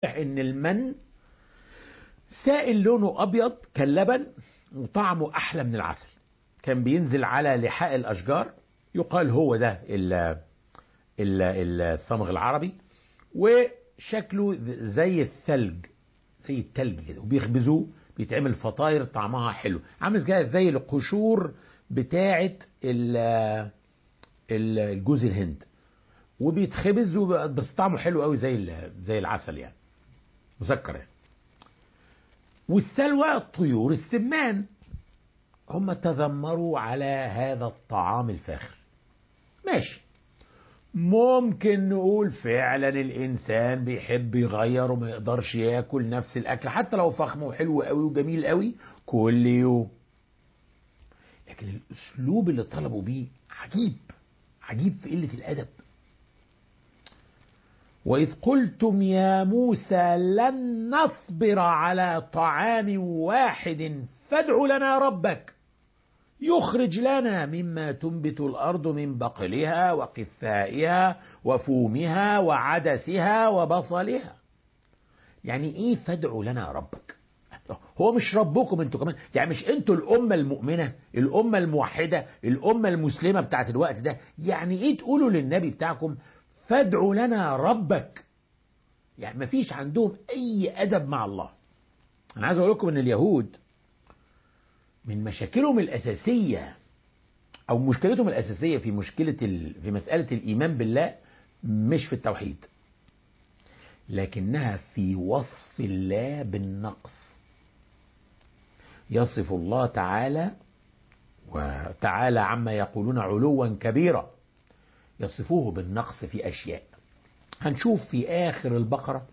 ان المن سائل لونه ابيض كاللبن وطعمه احلى من العسل كان بينزل على لحاء الاشجار يقال هو ده ال ال الصمغ العربي وشكله زي الثلج زي الثلج كده وبيخبزوه بيتعمل فطاير طعمها حلو عامل زي زي القشور بتاعه الجوز الهند وبيتخبز بس طعمه حلو قوي زي زي العسل يعني مسكر يعني والسلوى طيور السمان هم تذمروا على هذا الطعام الفاخر ماشي ممكن نقول فعلا الانسان بيحب يغير وما يقدرش ياكل نفس الاكل حتى لو فخم وحلو قوي وجميل قوي كل يوم لكن الاسلوب اللي طلبوا بيه عجيب عجيب في قله الادب واذ قلتم يا موسى لن نصبر على طعام واحد فادع لنا ربك يخرج لنا مما تنبت الارض من بقلها وقثائها وفومها وعدسها وبصلها يعني ايه فادعوا لنا ربك هو مش ربكم انتوا كمان يعني مش انتوا الامه المؤمنه الامه الموحده الامه المسلمه بتاعت الوقت ده يعني ايه تقولوا للنبي بتاعكم فادعوا لنا ربك يعني مفيش عندهم اي ادب مع الله انا عايز اقول لكم ان اليهود من مشاكلهم الأساسية أو مشكلتهم الأساسية في مشكلة ال... في مسألة الإيمان بالله مش في التوحيد لكنها في وصف الله بالنقص يصف الله تعالى وتعالى عما يقولون علوا كبيرا يصفوه بالنقص في أشياء هنشوف في آخر البقرة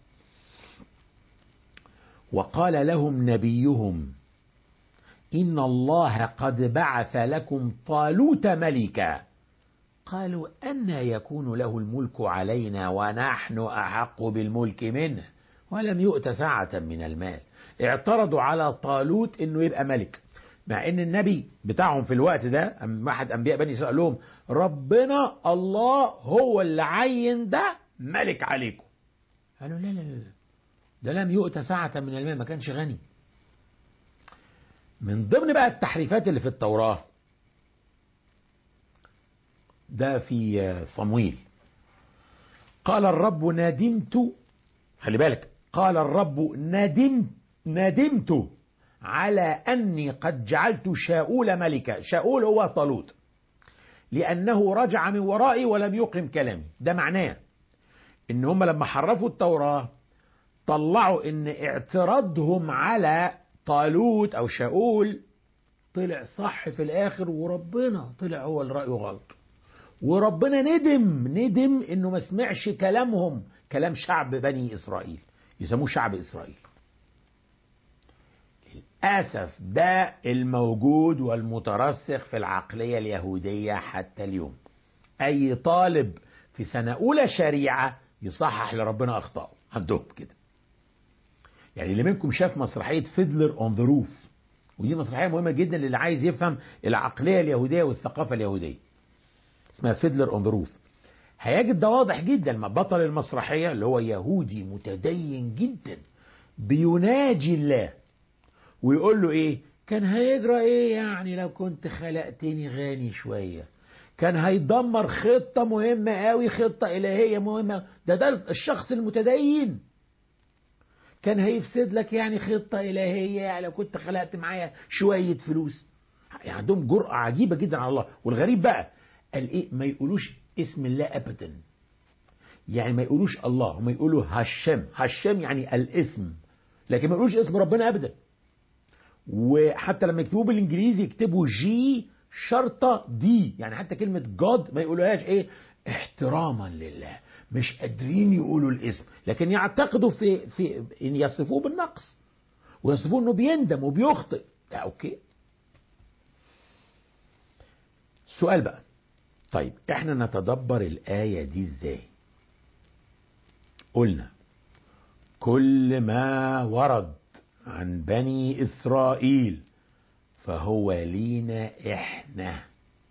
وقال لهم نبيهم إن الله قد بعث لكم طالوت ملكا قالوا أن يكون له الملك علينا ونحن أحق بالملك منه ولم يؤت سعة من المال اعترضوا على طالوت انه يبقى ملك مع ان النبي بتاعهم في الوقت ده احد انبياء بني اسرائيل لهم ربنا الله هو اللي عين ده ملك عليكم قالوا لا لا لا ده لم يؤت سعة من المال ما كانش غني من ضمن بقى التحريفات اللي في التوراة ده في صمويل قال الرب ندمت خلي بالك قال الرب ندمت ندمت على أني قد جعلت شاؤول ملكا شاؤول هو طالوت لأنه رجع من ورائي ولم يقم كلامي ده معناه إن هم لما حرفوا التوراة طلعوا إن اعتراضهم على طالوت او شاول طلع صح في الاخر وربنا طلع هو اللي رايه غلط وربنا ندم ندم انه ما سمعش كلامهم كلام شعب بني اسرائيل يسموه شعب اسرائيل للاسف ده الموجود والمترسخ في العقليه اليهوديه حتى اليوم اي طالب في سنه اولى شريعه يصحح لربنا اخطائه عندهم كده يعني اللي منكم شاف مسرحيه فيدلر اون ذا روف ودي مسرحيه مهمه جدا للي عايز يفهم العقليه اليهوديه والثقافه اليهوديه اسمها فيدلر اون ذا روف هيجد ده واضح جدا ما بطل المسرحيه اللي هو يهودي متدين جدا بيناجي الله ويقول له ايه كان هيجرى ايه يعني لو كنت خلقتني غني شويه كان هيدمر خطه مهمه قوي خطه الهيه مهمه ده ده الشخص المتدين كان هيفسد لك يعني خطة إلهية يعني لو كنت خلقت معايا شوية فلوس يعني عندهم جرأة عجيبة جدا على الله والغريب بقى قال إيه ما يقولوش اسم الله أبدا يعني ما يقولوش الله هم يقولوا هشام هشام يعني الاسم لكن ما يقولوش اسم ربنا أبدا وحتى لما يكتبوه بالإنجليزي يكتبوا جي شرطة دي يعني حتى كلمة جاد ما يقولوهاش إيه احتراما لله مش قادرين يقولوا الاسم لكن يعتقدوا في في ان يصفوه بالنقص ويصفوه انه بيندم وبيخطئ ده اوكي سؤال بقى طيب احنا نتدبر الآية دي ازاي قلنا كل ما ورد عن بني إسرائيل فهو لينا احنا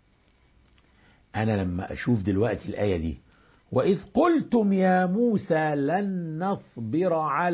انا لما اشوف دلوقتي الآية دي وإذ قلتم يا موسى لن نصبر على